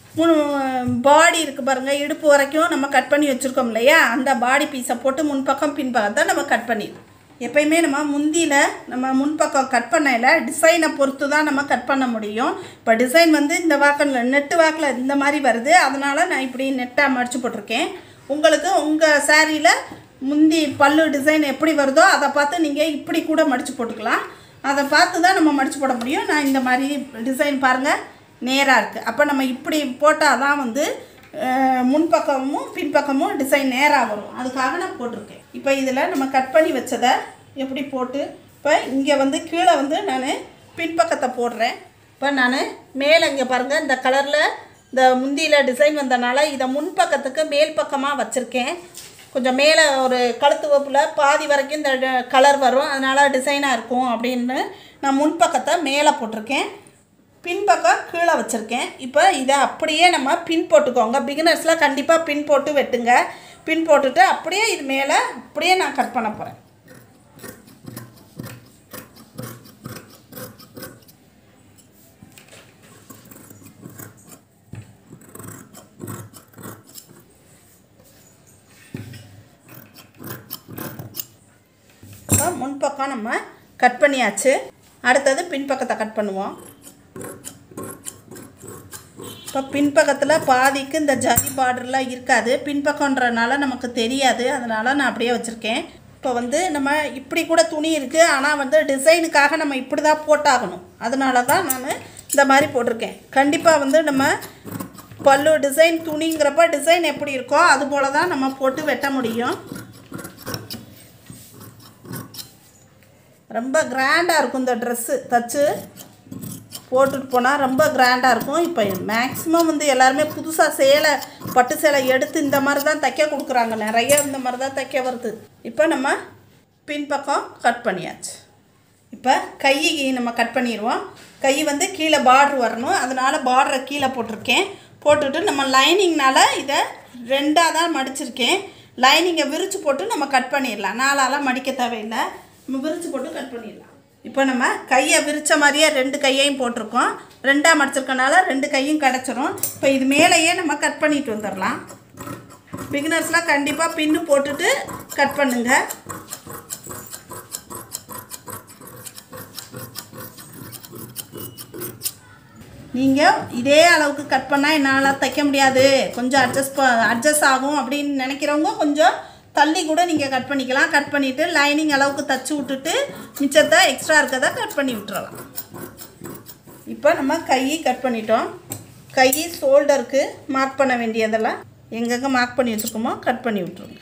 பாடி இருக்குது பாருங்கள் இடுப்பு வரைக்கும் நம்ம கட் பண்ணி வச்சுருக்கோம் இல்லையா அந்த பாடி பீஸை போட்டு முன்பக்கம் பின்பக்கம் தான் நம்ம கட் பண்ணிடுவோம் எப்பயுமே நம்ம முந்தியில் நம்ம முன்பக்கம் கட் பண்ணையில் டிசைனை பொறுத்து தான் நம்ம கட் பண்ண முடியும் இப்போ டிசைன் வந்து இந்த வாக்கில் நெட்டு வாக்கில் இந்த மாதிரி வருது அதனால் நான் இப்படி நெட்டாக மடித்து போட்டிருக்கேன் உங்களுக்கு உங்கள் சாரியில் முந்தி பல்லு டிசைன் எப்படி வருதோ அதை பார்த்து நீங்கள் இப்படி கூட மடித்து போட்டுக்கலாம் அதை பார்த்து தான் நம்ம மடித்து போட முடியும் நான் இந்த மாதிரி டிசைன் பாருங்கள் நேராக இருக்குது அப்போ நம்ம இப்படி போட்டால் தான் வந்து அஹ், முன்பக்கமும் பின்பக்கமும் டிசைன் நேராக வரும் அதுக்காக நான் போட்டிருக்கேன் இப்போ இதில் நம்ம கட் பண்ணி வச்சதை எப்படி போட்டு இப்போ இங்கே வந்து கீழே வந்து நான் பின்பக்கத்தை போடுறேன் இப்போ நான் மேலே இங்கே பாருங்கள் இந்த கலரில் இந்த முந்தியில் டிசைன் வந்தனால இதை முன்பக்கத்துக்கு மேல் பக்கமாக வச்சுருக்கேன் கொஞ்சம் மேலே ஒரு கழுத்து வப்பில் பாதி வரைக்கும் இந்த கலர் வரும் அதனால் டிசைனாக இருக்கும் அப்படின்னு நான் முன்பக்கத்தை மேலே போட்டிருக்கேன் பின்பக்கம் கீழே வச்சுருக்கேன் இப்போ இதை அப்படியே நம்ம பின் போட்டுக்கோங்க பிகினர்ஸில் கண்டிப்பாக பின் போட்டு வெட்டுங்க பின் போட்டுட்டு அப்படியே இது மேலே அப்படியே நான் கட் பண்ண போகிறேன் முன்பக்கம் நம்ம கட் பண்ணியாச்சு அடுத்தது பின்பக்கத்தை கட் பண்ணுவோம் இப்போ பின்பக்கத்தில் பாதிக்கு இந்த ஜரி பார்டர்லாம் இருக்காது பின்பக்கன்றனால நமக்கு தெரியாது அதனால் நான் அப்படியே வச்சுருக்கேன் இப்போ வந்து நம்ம இப்படி கூட துணி இருக்குது ஆனால் வந்து டிசைனுக்காக நம்ம இப்படி தான் போட்டாகணும் அதனால தான் நான் இந்த மாதிரி போட்டிருக்கேன் கண்டிப்பாக வந்து நம்ம பல்லு டிசைன் துணிங்கிறப்ப டிசைன் எப்படி இருக்கோ அது போல தான் நம்ம போட்டு வெட்ட முடியும் ரொம்ப கிராண்டாக இருக்கும் இந்த ட்ரெஸ்ஸு தச்சு போட்டுட்டு போனால் ரொம்ப கிராண்டாக இருக்கும் இப்போ மேக்ஸிமம் வந்து எல்லாருமே புதுசாக சேலை பட்டு சேலை எடுத்து இந்த மாதிரி தான் தைக்க கொடுக்குறாங்க நிறைய இந்த மாதிரி தான் தைக்க வருது இப்போ நம்ம பின்பக்கம் கட் பண்ணியாச்சு இப்போ கை நம்ம கட் பண்ணிடுவோம் கை வந்து கீழே பார்ட்ரு வரணும் அதனால் பார்டரை கீழே போட்டிருக்கேன் போட்டுட்டு நம்ம லைனிங்னால இதை ரெண்டாக தான் மடிச்சிருக்கேன் லைனிங்கை விரித்து போட்டு நம்ம கட் பண்ணிடலாம் நாலாலாம் மடிக்க தேவையில்லை நம்ம விரித்து போட்டு கட் பண்ணிடலாம் இப்போ நம்ம கையை விரித்த மாதிரியே ரெண்டு கையையும் போட்டிருக்கோம் ரெண்டாக மடிச்சிருக்கனால ரெண்டு கையும் கிடச்சிரும் இப்போ இது மேலேயே நம்ம கட் பண்ணிட்டு வந்துடலாம் பிகினர்ஸ்லாம் கண்டிப்பாக பின்னு போட்டுட்டு கட் பண்ணுங்கள் நீங்கள் இதே அளவுக்கு கட் பண்ணால் என்னால் தைக்க முடியாது கொஞ்சம் அட்ஜஸ்ட் அட்ஜஸ்ட் ஆகும் அப்படின்னு நினைக்கிறவங்க கொஞ்சம் தள்ளி கூட நீங்கள் கட் பண்ணிக்கலாம் கட் பண்ணிவிட்டு லைனிங் அளவுக்கு தச்சு விட்டுட்டு மிச்சத்தை எக்ஸ்ட்ரா இருக்கதை கட் பண்ணி விட்டுறலாம் இப்போ நம்ம கை கட் பண்ணிட்டோம் கை ஷோல்டருக்கு மார்க் பண்ண வேண்டியதெல்லாம் எங்கெங்கே மார்க் பண்ணி வச்சுருக்கோமோ கட் பண்ணி விட்ருங்க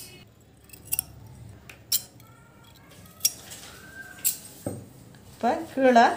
இப்போ கீழே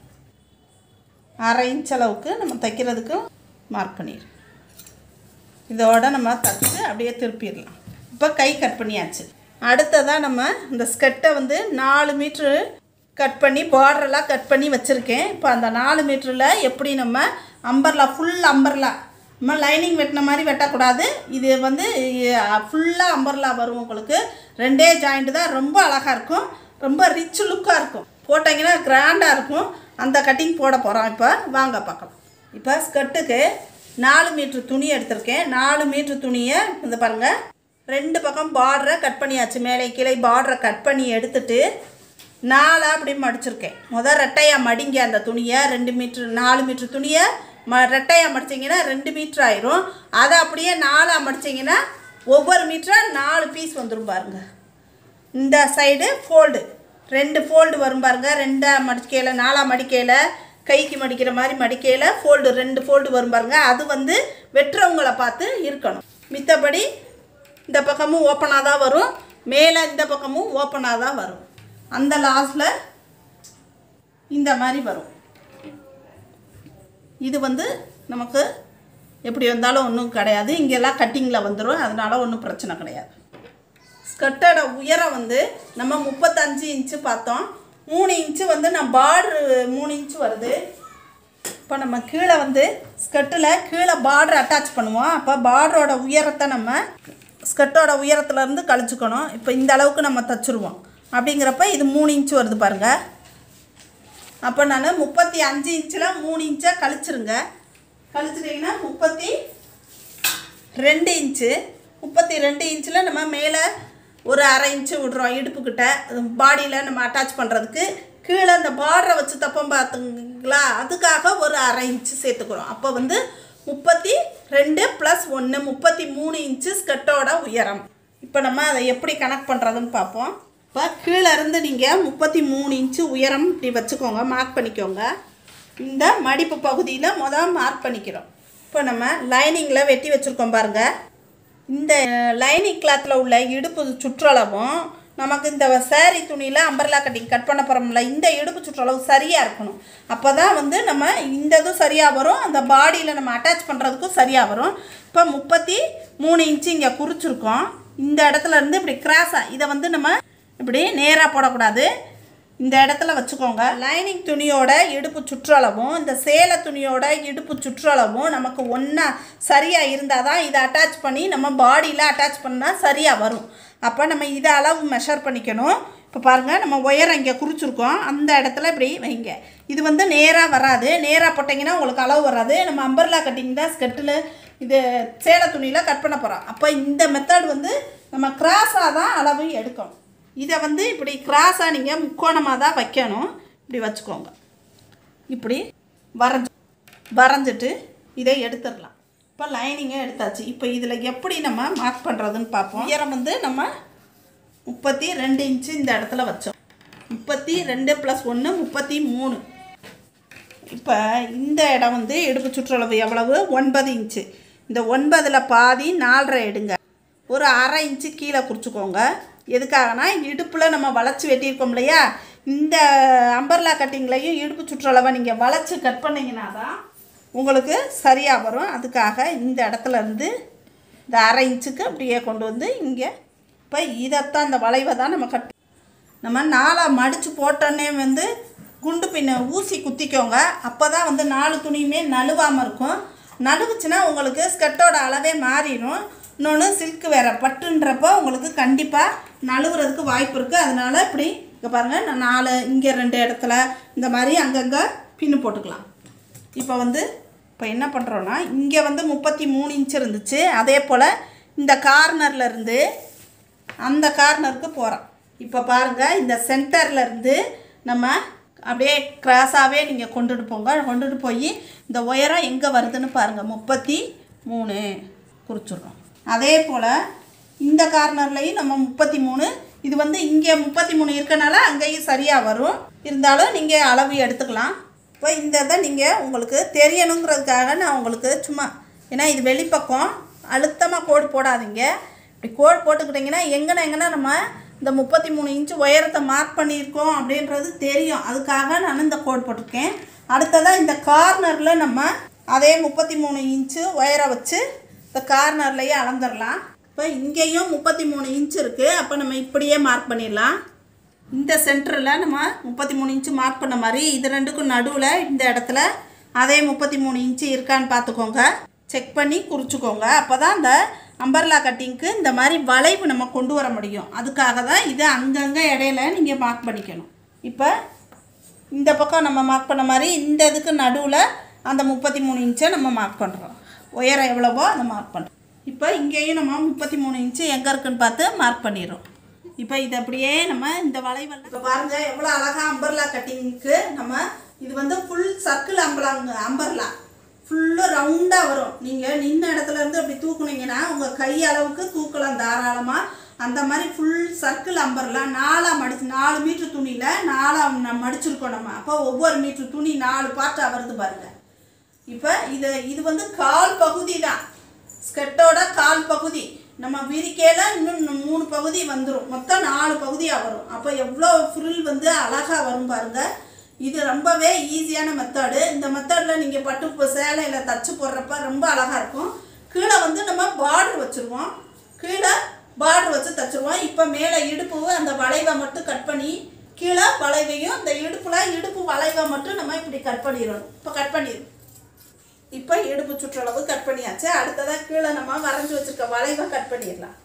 அரை இன்ச் அளவுக்கு நம்ம தைக்கிறதுக்கு மார்க் பண்ணிடுறோம் இதோட நம்ம தச்சு அப்படியே திருப்பிடலாம் இப்போ கை கட் பண்ணியாச்சு அடுத்ததாக நம்ம இந்த ஸ்கர்ட்டை வந்து நாலு மீட்ரு கட் பண்ணி பார்டரெல்லாம் கட் பண்ணி வச்சுருக்கேன் இப்போ அந்த நாலு மீட்டரில் எப்படி நம்ம அம்பர்லா ஃபுல் அம்பர்லா நம்ம லைனிங் வெட்டின மாதிரி வெட்டக்கூடாது இது வந்து ஃபுல்லாக அம்பர்லா வரும் உங்களுக்கு ரெண்டே ஜாயிண்ட் தான் ரொம்ப அழகாக இருக்கும் ரொம்ப ரிச் லுக்காக இருக்கும் போட்டிங்கன்னா கிராண்டாக இருக்கும் அந்த கட்டிங் போட போகிறோம் இப்போ வாங்க பார்க்கலாம் இப்போ ஸ்கர்ட்டுக்கு நாலு மீட்ரு துணி எடுத்திருக்கேன் நாலு மீட்ரு துணியை இந்த பாருங்கள் ரெண்டு பக்கம் பார்டரை கட் பண்ணியாச்சு மேலே கீழே பார்டரை கட் பண்ணி எடுத்துட்டு நாலாக அப்படி மடிச்சிருக்கேன் முதல் ரெட்டையாக மடிங்க அந்த துணியை ரெண்டு மீட்ரு நாலு மீட்ரு துணியை ம ரெட்டையாக மடிச்சிங்கன்னா ரெண்டு மீட்ரு ஆயிரும் அதை அப்படியே நாலாக மடிச்சிங்கன்னா ஒவ்வொரு மீட்டராக நாலு பீஸ் வந்துடும் பாருங்க இந்த சைடு ஃபோல்டு ரெண்டு ஃபோல்டு வரும் பாருங்க ரெண்டாக மடிக்கையில் நாலாக மடிக்கையில் கைக்கு மடிக்கிற மாதிரி மடிக்கையில் ஃபோல்டு ரெண்டு ஃபோல்டு வரும் பாருங்க அது வந்து வெட்டுறவங்களை பார்த்து இருக்கணும் மித்தபடி இந்த பக்கமும் ஓப்பனாக தான் வரும் மேலே இந்த பக்கமும் ஓப்பனாக தான் வரும் அந்த லாஸ்டில் இந்த மாதிரி வரும் இது வந்து நமக்கு எப்படி வந்தாலும் ஒன்றும் கிடையாது இங்கெல்லாம் கட்டிங்கில் வந்துடும் அதனால ஒன்றும் பிரச்சனை கிடையாது ஸ்கர்ட்டோட உயரம் வந்து நம்ம முப்பத்தஞ்சு இன்ச்சு பார்த்தோம் மூணு இன்ச்சு வந்து நான் பார்ட்ரு மூணு இன்ச்சு வருது இப்போ நம்ம கீழே வந்து ஸ்கர்ட்டில் கீழே பார்டர் அட்டாச் பண்ணுவோம் அப்போ பார்டரோட உயரத்தை நம்ம ஸ்கர்ட்டோட உயரத்துலேருந்து கழிச்சுக்கணும் இப்போ இந்த அளவுக்கு நம்ம தச்சுருவோம் அப்படிங்கிறப்ப இது மூணு இன்ச்சு வருது பாருங்கள் அப்போ நான் முப்பத்தி அஞ்சு இன்ச்சில் மூணு இன்ச்சை கழிச்சிருங்க கழிச்சிட்டிங்கன்னா முப்பத்தி ரெண்டு இன்ச்சு முப்பத்தி ரெண்டு இன்ச்சில் நம்ம மேலே ஒரு அரை இன்ச்சு விட்றோம் இடுப்புக்கிட்ட பாடியில் நம்ம அட்டாச் பண்ணுறதுக்கு கீழே அந்த பார்டரை வச்சு தப்பம் பார்த்துங்களா அதுக்காக ஒரு அரை இன்ச்சு சேர்த்துக்கிறோம் அப்போ வந்து முப்பத்தி ரெண்டு ப்ளஸ் ஒன்று முப்பத்தி மூணு இன்ச்சு ஸ்கர்ட்டோட உயரம் இப்போ நம்ம அதை எப்படி கனெக்ட் பண்ணுறதுன்னு பார்ப்போம் இப்போ கீழே இருந்து நீங்கள் முப்பத்தி மூணு இன்ச்சு உயரம் இப்படி வச்சுக்கோங்க மார்க் பண்ணிக்கோங்க இந்த மடிப்பு பகுதியில் முதல் மார்க் பண்ணிக்கிறோம் இப்போ நம்ம லைனிங்கில் வெட்டி வச்சுருக்கோம் பாருங்கள் இந்த லைனிங் கிளாத்தில் உள்ள இடுப்பு சுற்றளவும் நமக்கு இந்த saree துணியில் அம்பர்லா கட்டிங் கட் பண்ண போகிறோம்ல இந்த இடுப்பு சுற்றளவு சரியாக இருக்கணும் அப்போ தான் வந்து நம்ம இந்த இதுவும் சரியாக வரும் அந்த பாடியில் நம்ம அட்டாச் பண்ணுறதுக்கும் சரியாக வரும் இப்போ முப்பத்தி மூணு இன்ச்சு இங்கே குறிச்சிருக்கோம் இந்த இடத்துல இருந்து இப்படி கிராஸாக இதை வந்து நம்ம இப்படி நேராக போடக்கூடாது இந்த இடத்துல வச்சுக்கோங்க லைனிங் துணியோட இடுப்பு சுற்றளவும் இந்த சேலை துணியோட இடுப்பு சுற்றளவும் நமக்கு ஒன்றா சரியாக இருந்தால் தான் இதை அட்டாச் பண்ணி நம்ம பாடியில் அட்டாச் பண்ணால் சரியாக வரும் அப்போ நம்ம இதை அளவு மெஷர் பண்ணிக்கணும் இப்போ பாருங்கள் நம்ம உயரம் இங்கே குறிச்சிருக்கோம் அந்த இடத்துல இப்படி வைங்க இது வந்து நேராக வராது நேராக போட்டிங்கன்னா உங்களுக்கு அளவு வராது நம்ம அம்பர்லா கட்டிங் தான் ஸ்கெட்டில் இது சேலை துணியில் கட் பண்ண போகிறோம் அப்போ இந்த மெத்தட் வந்து நம்ம கிராஸாக தான் அளவு எடுக்கணும் இதை வந்து இப்படி கிராஸாக நீங்கள் முக்கோணமாக தான் வைக்கணும் இப்படி வச்சுக்கோங்க இப்படி வரைஞ்சி வரைஞ்சிட்டு இதை எடுத்துடலாம் இப்போ லைனிங்கை எடுத்தாச்சு இப்போ இதில் எப்படி நம்ம மார்க் பண்ணுறதுன்னு பார்ப்போம் உயரம் வந்து நம்ம முப்பத்தி ரெண்டு இன்ச்சு இந்த இடத்துல வச்சோம் முப்பத்தி ரெண்டு ப்ளஸ் ஒன்று முப்பத்தி மூணு இப்போ இந்த இடம் வந்து இடுப்பு சுற்றளவு எவ்வளவு ஒன்பது இன்ச்சு இந்த ஒன்பதில் பாதி நாலரை எடுங்க ஒரு அரை இன்ச்சு கீழே குறிச்சிக்கோங்க எதுக்காகனா இடுப்பில் நம்ம வளைச்சி வெட்டியிருக்கோம் இல்லையா இந்த அம்பர்லா கட்டிங்லையும் இடுப்பு சுற்றளவை நீங்கள் வளைச்சி கட் பண்ணிங்கன்னா தான் உங்களுக்கு சரியாக வரும் அதுக்காக இந்த இடத்துல இருந்து இந்த அரை இன்ச்சுக்கு அப்படியே கொண்டு வந்து இங்கே இப்போ இதைத்தான் இந்த வளைவை தான் நம்ம கட் நம்ம நாலாக மடித்து போட்டோன்னே வந்து குண்டு பின்ன ஊசி குத்திக்கோங்க அப்போ தான் வந்து நாலு துணியுமே நழுவாமல் இருக்கும் நழுவுச்சுன்னா உங்களுக்கு ஸ்கர்ட்டோட அளவே மாறிடும் இன்னொன்று சில்க்கு வேறு பட்டுன்றப்போ உங்களுக்கு கண்டிப்பாக நழுவுறதுக்கு வாய்ப்பு இருக்குது அதனால் இப்படி இங்கே பாருங்கள் நான் நாலு இங்கே ரெண்டு இடத்துல இந்த மாதிரி அங்கங்கே பின்னு போட்டுக்கலாம் இப்போ வந்து இப்போ என்ன பண்ணுறோன்னா இங்கே வந்து முப்பத்தி மூணு இன்ச் இருந்துச்சு அதே போல் இந்த கார்னர்ல இருந்து அந்த கார்னருக்கு போகிறோம் இப்போ பாருங்கள் இந்த சென்டர்ல இருந்து நம்ம அப்படியே கிராஸாகவே நீங்கள் கொண்டுட்டு போங்க கொண்டுட்டு போய் இந்த உயரம் எங்கே வருதுன்னு பாருங்கள் முப்பத்தி மூணு குறிச்சிடுறோம் அதே போல் இந்த கார்னர்லையும் நம்ம முப்பத்தி மூணு இது வந்து இங்கே முப்பத்தி மூணு இருக்கனால அங்கேயும் சரியாக வரும் இருந்தாலும் நீங்கள் அளவு எடுத்துக்கலாம் இப்போ இந்த இதை நீங்கள் உங்களுக்கு தெரியணுங்கிறதுக்காக நான் உங்களுக்கு சும்மா ஏன்னா இது வெளிப்பக்கம் அழுத்தமாக கோடு போடாதீங்க இப்படி கோடு போட்டுக்கிட்டிங்கன்னா எங்கன்னா எங்கன்னா நம்ம இந்த முப்பத்தி மூணு இன்ச்சு உயரத்தை மார்க் பண்ணியிருக்கோம் அப்படின்றது தெரியும் அதுக்காக நான் இந்த கோடு போட்டிருக்கேன் அடுத்ததாக இந்த கார்னரில் நம்ம அதே முப்பத்தி மூணு இன்ச்சு உயரம் வச்சு இந்த கார்னர்லேயே அளந்துடலாம் இப்போ இங்கேயும் முப்பத்தி மூணு இன்ச் இருக்குது அப்போ நம்ம இப்படியே மார்க் பண்ணிடலாம் இந்த சென்டரில் நம்ம முப்பத்தி மூணு இன்ச்சு மார்க் பண்ண மாதிரி இது ரெண்டுக்கும் நடுவில் இந்த இடத்துல அதே முப்பத்தி மூணு இன்ச்சு இருக்கான்னு பார்த்துக்கோங்க செக் பண்ணி குறிச்சிக்கோங்க அப்போ தான் இந்த அம்பர்லா கட்டிங்க்கு இந்த மாதிரி வளைவு நம்ம கொண்டு வர முடியும் அதுக்காக தான் இது அங்கங்கே இடையில நீங்கள் மார்க் பண்ணிக்கணும் இப்போ இந்த பக்கம் நம்ம மார்க் பண்ண மாதிரி இந்த இதுக்கு நடுவில் அந்த முப்பத்தி மூணு இன்ச்சை நம்ம மார்க் பண்ணுறோம் உயரம் எவ்வளவோ அதை மார்க் பண்ணுறோம் இப்போ இங்கேயும் நம்ம முப்பத்தி மூணு இன்ச்சு எங்கே இருக்குன்னு பார்த்து மார்க் பண்ணிடுறோம் இப்போ இது அப்படியே நம்ம இந்த வளைவெல்லாம் இப்போ பாருங்க எவ்வளோ அழகாக அம்பர்லா கட்டிங்க்கு நம்ம இது வந்து ஃபுல் சர்க்கிள் அம்பலாங்க அம்பர்லா ஃபுல்லு ரவுண்டாக வரும் நீங்கள் நின்ன இடத்துல இருந்து அப்படி தூக்குனீங்கன்னா உங்கள் கை அளவுக்கு தூக்கலாம் தாராளமாக அந்த மாதிரி ஃபுல் சர்க்கிள் அம்பர்லாம் நாலாக மடிச்சு நாலு மீட்ரு துணியில் நாலாக நம்ம மடிச்சிருக்கோம் நம்ம அப்போ ஒவ்வொரு மீட்ரு துணி நாலு பார்ட்டாக வருது பாருங்க இப்போ இது இது வந்து கால் பகுதி தான் ஸ்கர்ட்டோட கால் பகுதி நம்ம விரிக்கையில இன்னும் மூணு பகுதி வந்துடும் மொத்தம் நாலு பகுதியாக வரும் அப்போ எவ்வளோ ஃப்ரில் வந்து அழகாக வரும் பாருங்க இது ரொம்பவே ஈஸியான மெத்தடு இந்த மெத்தடில் நீங்கள் பட்டு இப்போ சேலையில் தச்சு போடுறப்ப ரொம்ப அழகாக இருக்கும் கீழே வந்து நம்ம பார்டர் வச்சுருவோம் கீழே பார்டர் வச்சு தச்சுருவோம் இப்போ மேலே இடுப்பு அந்த வளைவை மட்டும் கட் பண்ணி கீழே வளைவையும் இந்த இடுப்பில் இடுப்பு வளைவை மட்டும் நம்ம இப்படி கட் பண்ணிடணும் இப்போ கட் பண்ணிடுவோம் இப்போ இடுப்பு சுற்றளவு கட் பண்ணியாச்சு அடுத்ததாக கீழே நம்ம வரைஞ்சி வச்சிருக்க வளைவை கட் பண்ணிடலாம்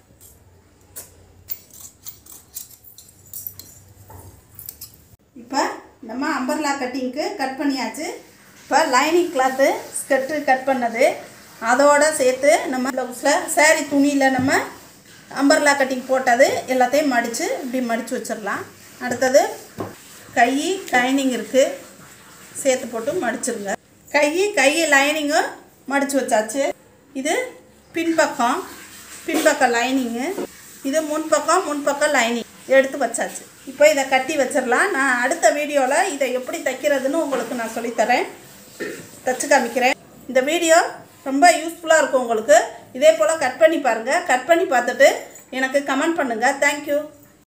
இப்போ நம்ம அம்பர்லா கட்டிங்க்கு கட் பண்ணியாச்சு இப்போ லைனிங் கிளாத்து ஸ்கர்ட்டு கட் பண்ணது அதோட சேர்த்து நம்ம ப்ளவுஸில் saree துணியில் நம்ம அம்பர்லா கட்டிங் போட்டது எல்லாத்தையும் மடித்து இப்படி மடித்து வச்சிடலாம் அடுத்தது கை லைனிங் இருக்குது சேர்த்து போட்டு மடிச்சிருங்க கை கை லைனிங்கும் மடித்து வச்சாச்சு இது பின்பக்கம் பின்பக்கம் லைனிங்கு இது முன்பக்கம் முன்பக்கம் லைனிங் எடுத்து வச்சாச்சு இப்போ இதை கட்டி வச்சிடலாம் நான் அடுத்த வீடியோவில் இதை எப்படி தைக்கிறதுன்னு உங்களுக்கு நான் சொல்லித்தரேன் தச்சு காமிக்கிறேன் இந்த வீடியோ ரொம்ப யூஸ்ஃபுல்லாக இருக்கும் உங்களுக்கு இதே போல் கட் பண்ணி பாருங்கள் கட் பண்ணி பார்த்துட்டு எனக்கு கமெண்ட் பண்ணுங்கள் தேங்க்யூ